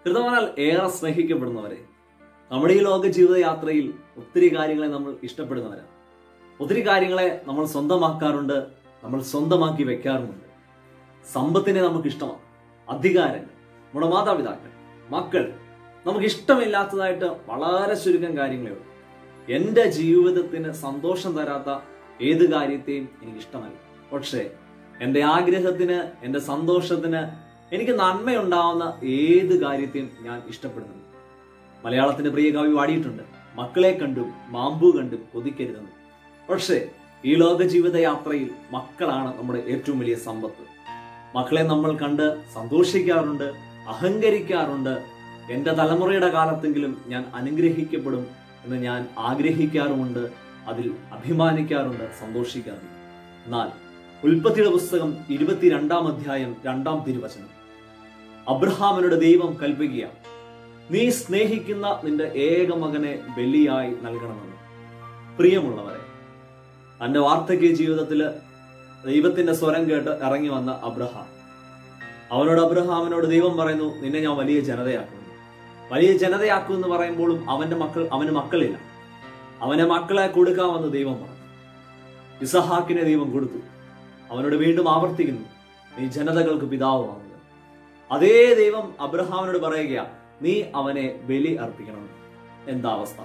കൃതമാനാൽ ഏറെ സ്നേഹിക്കപ്പെടുന്നവരെ നമ്മുടെ ഈ ലോക ജീവിതയാത്രയിൽ ഒത്തിരി കാര്യങ്ങളെ നമ്മൾ ഇഷ്ടപ്പെടുന്നവരാണ് ഒത്തിരി കാര്യങ്ങളെ നമ്മൾ സ്വന്തമാക്കാറുണ്ട് നമ്മൾ സ്വന്തമാക്കി വെക്കാറുമുണ്ട് സമ്പത്തിനെ നമുക്ക് ഇഷ്ടമാണ് അധികാരങ്ങൾ നമ്മുടെ മാതാപിതാക്കൾ മക്കൾ നമുക്ക് ഇഷ്ടമില്ലാത്തതായിട്ട് വളരെ ചുരുക്കം കാര്യങ്ങളേ ഉള്ളൂ എൻ്റെ ജീവിതത്തിന് സന്തോഷം തരാത്ത ഏത് കാര്യത്തെയും എനിക്ക് ഇഷ്ടമല്ല പക്ഷേ എൻ്റെ ആഗ്രഹത്തിന് എൻ്റെ സന്തോഷത്തിന് എനിക്ക് നന്മയുണ്ടാവുന്ന ഏത് കാര്യത്തെയും ഞാൻ ഇഷ്ടപ്പെടുന്നുണ്ട് മലയാളത്തിന്റെ പ്രിയ കവി പാടിയിട്ടുണ്ട് മക്കളെ കണ്ടും മാമ്പു കണ്ടും കൊതിക്കരുതെന്ന് പക്ഷേ ഈ ലോക ജീവിത യാത്രയിൽ മക്കളാണ് നമ്മുടെ ഏറ്റവും വലിയ സമ്പത്ത് മക്കളെ നമ്മൾ കണ്ട് സന്തോഷിക്കാറുണ്ട് അഹങ്കരിക്കാറുണ്ട് എന്റെ തലമുറയുടെ കാലത്തെങ്കിലും ഞാൻ അനുഗ്രഹിക്കപ്പെടും എന്ന് ഞാൻ ആഗ്രഹിക്കാറുമുണ്ട് അതിൽ അഭിമാനിക്കാറുണ്ട് സന്തോഷിക്കാറുണ്ട് എന്നാൽ ഉൽപ്പത്തിയുടെ പുസ്തകം ഇരുപത്തിരണ്ടാം അധ്യായം രണ്ടാം തിരുവചനം അബ്രഹാമിനോട് ദൈവം കൽപ്പിക്കുക നീ സ്നേഹിക്കുന്ന നിന്റെ ഏക മകനെ ബലിയായി നൽകണമെന്ന് പ്രിയമുള്ളവരെ തന്റെ വാർദ്ധക്യ ജീവിതത്തില് ദൈവത്തിന്റെ സ്വരം കേട്ട് ഇറങ്ങി വന്ന അബ്രഹാം അവനോട് അബ്രഹാമിനോട് ദൈവം പറയുന്നു നിന്നെ ഞാൻ വലിയ ജനതയാക്കുന്നു വലിയ ജനതയാക്കും എന്ന് പറയുമ്പോഴും അവന്റെ മക്കൾ അവന് മക്കളില്ല അവനെ മക്കളെ കൊടുക്കാമെന്ന് ദൈവം പറഞ്ഞു ഇസഹാക്കിനെ ദൈവം കൊടുത്തു അവനോട് വീണ്ടും ആവർത്തിക്കുന്നു നീ ജനതകൾക്ക് പിതാവുമാകുക അതേ ദൈവം അബ്രഹാമിനോട് പറയുക നീ അവനെ ബലി അർപ്പിക്കണം എന്താ അവസ്ഥ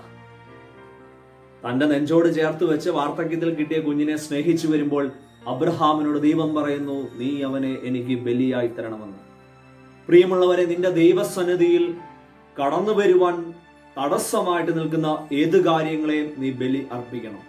തന്റെ നെഞ്ചോട് ചേർത്ത് വെച്ച് വാർദ്ധക്യത്തിൽ കിട്ടിയ കുഞ്ഞിനെ സ്നേഹിച്ചു വരുമ്പോൾ അബ്രഹാമിനോട് ദൈവം പറയുന്നു നീ അവനെ എനിക്ക് ബലിയായി തരണമെന്ന് പ്രിയമുള്ളവരെ നിന്റെ ദൈവസന്നിധിയിൽ കടന്നു വരുവാൻ തടസ്സമായിട്ട് നിൽക്കുന്ന ഏത് കാര്യങ്ങളെയും നീ ബലി അർപ്പിക്കണം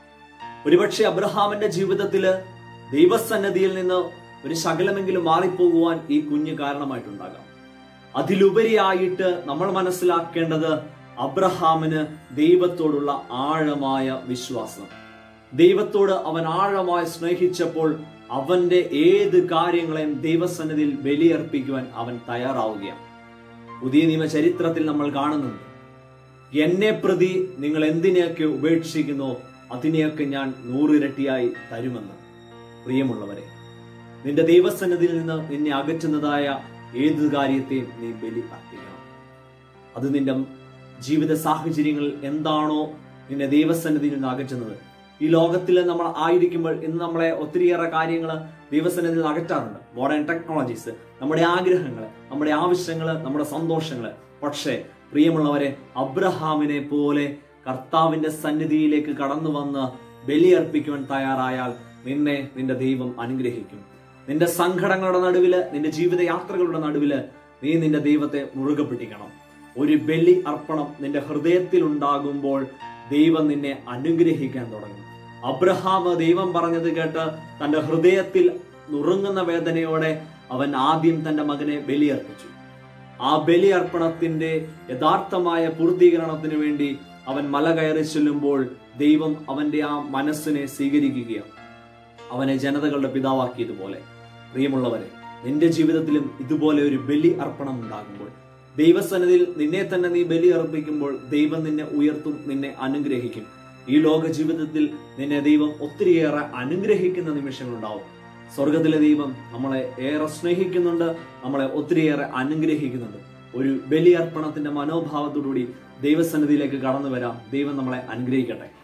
ഒരുപക്ഷെ അബ്രഹാമിന്റെ ജീവിതത്തില് ദൈവസന്നിധിയിൽ നിന്ന് ഒരു ശകലമെങ്കിലും മാറിപ്പോകുവാൻ ഈ കുഞ്ഞ് കാരണമായിട്ടുണ്ടാകാം അതിലുപരിയായിട്ട് നമ്മൾ മനസ്സിലാക്കേണ്ടത് അബ്രഹാമിന് ദൈവത്തോടുള്ള ആഴമായ വിശ്വാസം ദൈവത്തോട് അവൻ ആഴമായി സ്നേഹിച്ചപ്പോൾ അവന്റെ ഏത് കാര്യങ്ങളെയും ദൈവസന്നിധിയിൽ ബലിയർപ്പിക്കുവാൻ അവൻ തയ്യാറാവുകയാണ് പുതിയ നിയമ ചരിത്രത്തിൽ നമ്മൾ കാണുന്നുണ്ട് എന്നെ പ്രതി നിങ്ങൾ എന്തിനെയൊക്കെ ഉപേക്ഷിക്കുന്നോ അതിനെയൊക്കെ ഞാൻ നൂറിരട്ടിയായി തരുമെന്ന് പ്രിയമുള്ളവരെ നിന്റെ ദൈവസന്നിധിയിൽ നിന്ന് നിന്നെ അകറ്റുന്നതായ ഏത് കാര്യത്തെയും നീ ബലി അർപ്പിക്കണം അത് നിന്റെ ജീവിത സാഹചര്യങ്ങൾ എന്താണോ നിന്നെ ദൈവസന്നിധിയിൽ നിന്ന് അകറ്റുന്നത് ഈ ലോകത്തിൽ നമ്മൾ ആയിരിക്കുമ്പോൾ ഇന്ന് നമ്മളെ ഒത്തിരിയേറെ കാര്യങ്ങൾ ദൈവസന്നിധിയിൽ നിന്ന് അകറ്റാറുണ്ട് മോഡേൺ ടെക്നോളജീസ് നമ്മുടെ ആഗ്രഹങ്ങൾ നമ്മുടെ ആവശ്യങ്ങൾ നമ്മുടെ സന്തോഷങ്ങൾ പക്ഷേ പ്രിയമുള്ളവരെ അബ്രഹാമിനെ പോലെ കർത്താവിന്റെ സന്നിധിയിലേക്ക് കടന്നു വന്ന് ബലിയർപ്പിക്കുവാൻ തയ്യാറായാൽ നിന്നെ നിന്റെ ദൈവം അനുഗ്രഹിക്കും നിന്റെ സങ്കടങ്ങളുടെ നടുവില് നിന്റെ ജീവിത യാത്രകളുടെ നടുവില് നീ നിന്റെ ദൈവത്തെ മുറുകെ പിടിക്കണം ഒരു ബലി അർപ്പണം നിന്റെ ഹൃദയത്തിൽ ഉണ്ടാകുമ്പോൾ ദൈവം നിന്നെ അനുഗ്രഹിക്കാൻ തുടങ്ങും അബ്രഹാം ദൈവം പറഞ്ഞത് കേട്ട് തന്റെ ഹൃദയത്തിൽ നുറുങ്ങുന്ന വേദനയോടെ അവൻ ആദ്യം തന്റെ മകനെ ബലിയർപ്പിച്ചു ആ ബലി അർപ്പണത്തിന്റെ യഥാർത്ഥമായ പൂർത്തീകരണത്തിന് വേണ്ടി അവൻ മല കയറി ചെല്ലുമ്പോൾ ദൈവം അവന്റെ ആ മനസ്സിനെ സ്വീകരിക്കുകയാണ് അവനെ ജനതകളുടെ പിതാവാക്കിയതുപോലെ പ്രിയമുള്ളവരെ നിന്റെ ജീവിതത്തിലും ഇതുപോലെ ഒരു ബലി അർപ്പണം ഉണ്ടാകുമ്പോൾ ദൈവസന്നിധിയിൽ നിന്നെ തന്നെ നീ ബലി അർപ്പിക്കുമ്പോൾ ദൈവം നിന്നെ ഉയർത്തും നിന്നെ അനുഗ്രഹിക്കും ഈ ലോക ജീവിതത്തിൽ നിന്നെ ദൈവം ഒത്തിരിയേറെ അനുഗ്രഹിക്കുന്ന നിമിഷങ്ങളുണ്ടാവും സ്വർഗത്തിലെ ദൈവം നമ്മളെ ഏറെ സ്നേഹിക്കുന്നുണ്ട് നമ്മളെ ഒത്തിരിയേറെ അനുഗ്രഹിക്കുന്നുണ്ട് ഒരു ബലി അർപ്പണത്തിന്റെ മനോഭാവത്തോടുകൂടി ദൈവസന്നിധിയിലേക്ക് കടന്നു വരാം ദൈവം നമ്മളെ അനുഗ്രഹിക്കട്ടെ